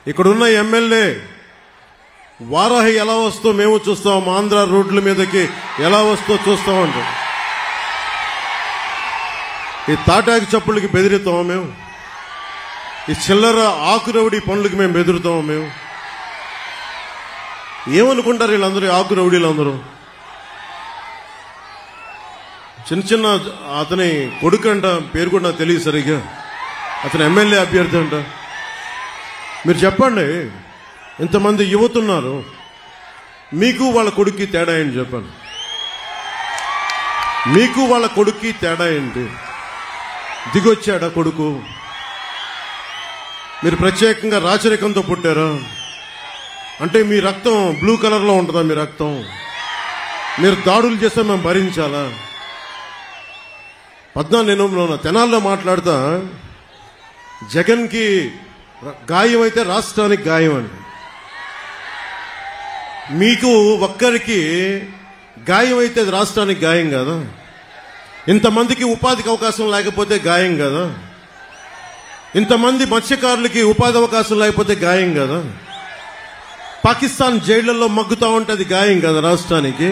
ఇక్కడున్న ఎమ్మెల్యే వారాహి ఎలా వస్తో మేము చూస్తాం ఆంధ్ర రోడ్ల మీదకి ఎలా వస్తో చూస్తామంట ఈ తాటాకి చప్పులకి బెదిరితాం మేము ఈ చిల్లర ఆకురవుడి పనులకి మేము బెదురుతాం మేము ఏమనుకుంటారు వీళ్ళందరూ ఈ ఆకు రౌడీలు అందరూ చిన్న చిన్న అతని కొడుకు అంట పేరు కూడా నాకు తెలియదు సరిగ్గా అతను ఎమ్మెల్యే అభ్యర్థి అంట మీరు చెప్పండి ఇంతమంది యువత ఉన్నారు మీకు వాళ్ళ కొడుక్కి తేడా ఏంటి చెప్పండి మీకు వాళ్ళ కొడుక్కి తేడా ఏంటి దిగొచ్చాడా కొడుకు మీరు ప్రత్యేకంగా రాచరికంతో పుట్టారా అంటే మీ రక్తం బ్లూ కలర్లో ఉంటుందా మీ రక్తం మీరు దాడులు చేస్తే మేము భరించాలా పద్నాలుగు నేను తెనాల్లో మాట్లాడుతా జగన్కి గాయం అయితే రాష్ట్రానికి గాయం అండి మీకు ఒక్కరికి గాయం అయితే అది రాష్ట్రానికి గాయం కదా ఇంతమందికి ఉపాధికి అవకాశం లేకపోతే గాయం కదా ఇంతమంది మత్స్యకారులకి ఉపాధి అవకాశం లేకపోతే గాయం కదా పాకిస్తాన్ జైళ్లలో మగ్గుతా ఉంటే అది గాయం కదా రాష్ట్రానికి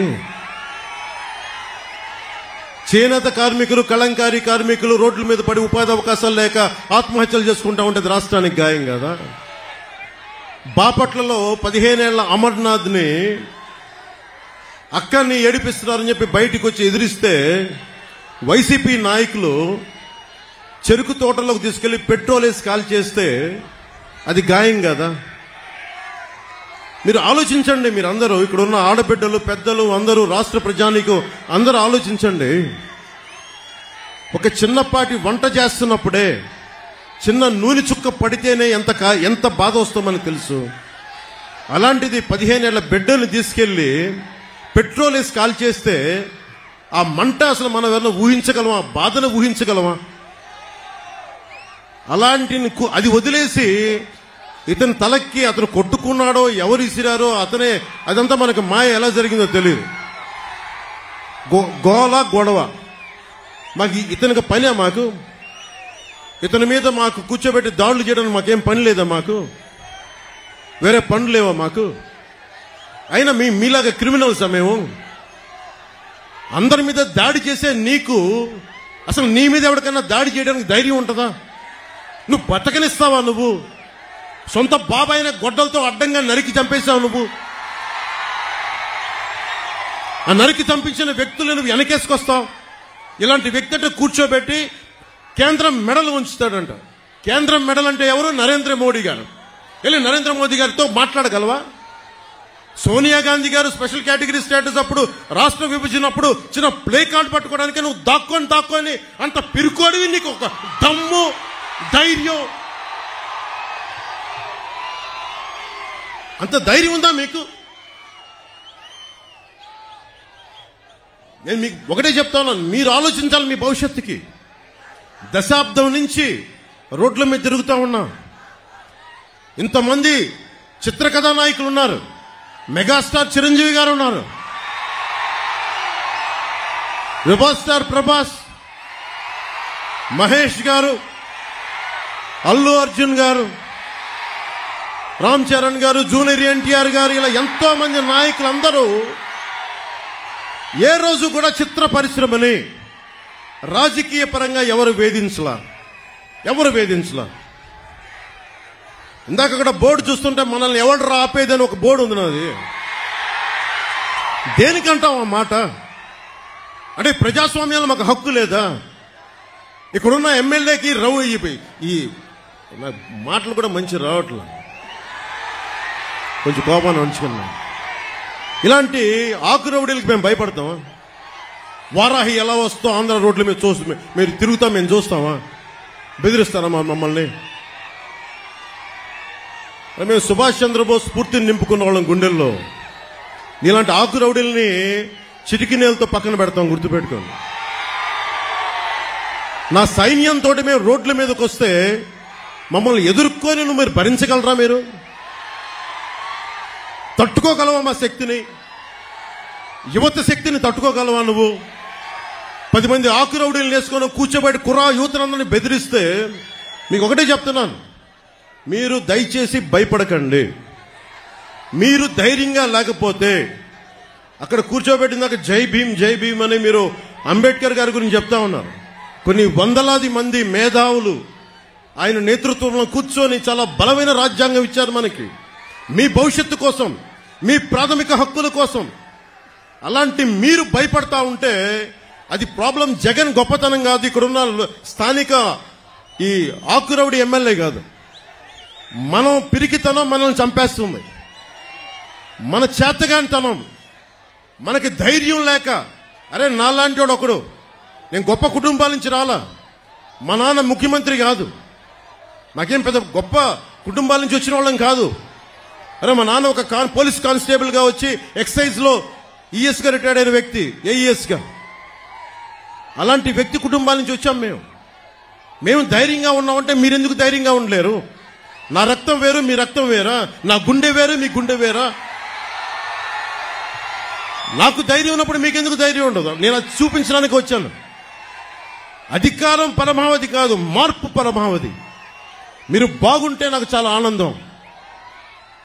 చేనేత కార్మికులు కళంకారీ కార్మికులు రోడ్ల మీద పడి ఉపాధి అవకాశాలు లేక ఆత్మహత్యలు చేసుకుంటా ఉంటే రాష్ట్రానికి గాయం కదా బాపట్లలో పదిహేనేళ్ల అమర్నాథ్ని అక్కని ఏడిపిస్తున్నారని చెప్పి బయటికి వచ్చి ఎదిరిస్తే వైసీపీ నాయకులు చెరుకు తోటలోకి తీసుకెళ్లి పెట్రోల్ వేసి కాల్ చేస్తే అది గాయం కదా మీరు ఆలోచించండి మీరు అందరూ ఇక్కడ ఉన్న ఆడబిడ్డలు పెద్దలు అందరూ రాష్ట్ర ప్రజానికి అందరూ ఆలోచించండి ఒక చిన్నపాటి వంట చేస్తున్నప్పుడే చిన్న నూనె చుక్క పడితేనే ఎంత కా- ఎంత బాధ వస్తుందని తెలుసు అలాంటిది పదిహేనేళ్ల బిడ్డను తీసుకెళ్లి పెట్రోల్ వేసి కాల్ చేస్తే ఆ మంట అసలు మనం ఎవరైనా ఊహించగలమా బాధను ఊహించగలమా అలాంటి కు- అది వదిలేసి ఇతని తలకి అతను కొట్టుకున్నాడో ఎవరు ఇసిరారో అతనే అదంతా మనకు మాయ ఎలా జరిగిందో తెలియదు గో- గోల గొడవ మాకు ఈ- ఇతనికి పనే మాకు ఇతని మీద మాకు కూర్చోబెట్టి దాడులు చేయడానికి మాకేం పని లేదా మాకు వేరే పనులు లేవా మాకు అయినా మీ మీలాగా క్రిమినల్స్ మేము అందరి మీద దాడి చేసే నీకు అసలు నీ మీద ఎవరికైనా దాడి చేయడానికి ధైర్యం ఉంటుందా నువ్వు బతకనిస్తావా నువ్వు సొంత బాబాయిన గొడ్డలతో అడ్డంగా నరికి చంపేశావు నువ్వు ఆ నరికి చంపించిన వ్యక్తులు నువ్వు వెనకేసుకొస్తావు ఇలాంటి వ్యక్తి అంటే కూర్చోబెట్టి కేంద్రం మెడలు ఉంచుతాడంట కేంద్రం మెడల్ అంటే ఎవరు నరేంద్ర మోడీ గారు వెళ్ళి నరేంద్ర మోదీ గారితో మాట్లాడగలవా సోనియా గాంధీ గారు స్పెషల్ కేటగిరీ స్టేటస్ అప్పుడు రాష్ట్ర విభజన అప్పుడు చిన్న ప్లే కార్డ్ పట్టుకోవడానికి నువ్వు దాక్కొని దాక్కొని అంత పిరుకోడివి నీకు ఒక దమ్ము ధైర్యం అంత ధైర్యం ఉందా మీకు నేను మీకు ఒకటే చెప్తాను మీరు ఆలోచించాలి మీ భవిష్యత్తుకి దశాబ్దం నుంచి రోడ్ల మీద తిరుగుతా ఉన్నా ఇంతమంది చిత్రకథా నాయకులు ఉన్నారు మెగాస్టార్ చిరంజీవి గారు ఉన్నారు రెబల్ స్టార్ ప్రభాస్ మహేష్ గారు అల్లు అర్జున్ గారు రామ్ చరణ్ గారు జూనియర్ ఎన్టీఆర్ గారు ఇలా ఎంతో మంది నాయకులందరూ ఏ రోజు కూడా చిత్ర పరిశ్రమని రాజకీయ పరంగా ఎవరు వేధించలా ఎవరు వేధించలా ఇందాక అక్కడ బోర్డు చూస్తుంటే మనల్ని ఎవడు ఆపేదని ఒక బోర్డు ఉంది నాది దేనికంటాం ఆ మాట అంటే ప్రజాస్వామ్యంలో మాకు హక్కు లేదా ఇక్కడున్న ఎమ్మెల్యేకి రవు ఈ- ఈ నా మాటలు కూడా మంచి రావట్లా కొంచెం కోపాన్ని ఉంచుకున్నా ఇలాంటి ఆకు రౌడీలకి మేము భయపడతామా వారాహి ఎలా వస్తో ఆంధ్ర రోడ్ల మీద చూస్తూ మీరు తిరుగుతాం మేము చూస్తామా బెదిరిస్తారా మా మమ్మల్ని మరి మేము సుభాష్ చంద్రబోస్ స్ఫూర్తిని నింపుకున్న వాళ్ళం గుండెల్లో ఇలాంటి ఆకు రౌడీల్ని చిటికినేలతో పక్కన పెడతాం గుర్తుపెట్టుకోండి నా సైన్యంతో మేము రోడ్ల మీదకి వస్తే మమ్మల్ని ఎదుర్కొని నువ్వు మీరు భరించగలరా మీరు తట్టుకోగలవా మా శక్తిని యువత శక్తిని తట్టుకోగలవా నువ్వు పది మంది ఆకురౌడీలు వేసుకొని కూర్చోబెట్టి కుర్రా యువతనందరినీ బెదిరిస్తే మీకు ఒకటే చెప్తున్నాను మీరు దయచేసి భయపడకండి మీరు ధైర్యంగా లేకపోతే అక్కడ కూర్చోబెట్టినాక జై భీమ్ జై భీమ్ అని మీరు అంబేద్కర్ గారి గురించి చెప్తా ఉన్నారు కొన్ని వందలాది మంది మేధావులు ఆయన నేతృత్వంలో కూర్చొని చాలా బలమైన రాజ్యాంగం ఇచ్చారు మనకి మీ భవిష్యత్తు కోసం మీ ప్రాథమిక హక్కుల కోసం అలాంటి మీరు భయపడతా ఉంటే అది ప్రాబ్లం జగన్ గొప్పతనం కాదు ఇక్కడున్న స్థానిక ఈ ఆకురవుడి ఎమ్మెల్యే కాదు మనం పిరికితనం మనల్ని చంపేస్తుంది మన చేతగానితనం మనకి ధైర్యం లేక అరే నాలాంటి వాడు ఒకడు నేను గొప్ప కుటుంబాల నుంచి రాలా మా నాన్న ముఖ్యమంత్రి కాదు నాకేం పెద్ద గొప్ప కుటుంబాల నుంచి వచ్చిన వాళ్ళం కాదు అరే మా నాన్న ఒక కాన్ పోలీస్ కానిస్టేబుల్ గా వచ్చి ఎక్సైజ్ లో ఈఎస్ గా రిటైర్డ్ అయిన వ్యక్తి ఏఈఎస్ గా అలాంటి వ్యక్తి కుటుంబాల నుంచి వచ్చాం మేము మేము ధైర్యంగా ఉన్నామంటే మీరెందుకు ధైర్యంగా ఉండలేరు నా రక్తం వేరు మీ రక్తం వేరా నా గుండె వేరు మీ గుండె వేరా నాకు ధైర్యం ఉన్నప్పుడు మీకెందుకు ధైర్యం ఉండదు నేను అది చూపించడానికి వచ్చాను అధికారం పరమావధి కాదు మార్పు పరమావధి మీరు బాగుంటే నాకు చాలా ఆనందం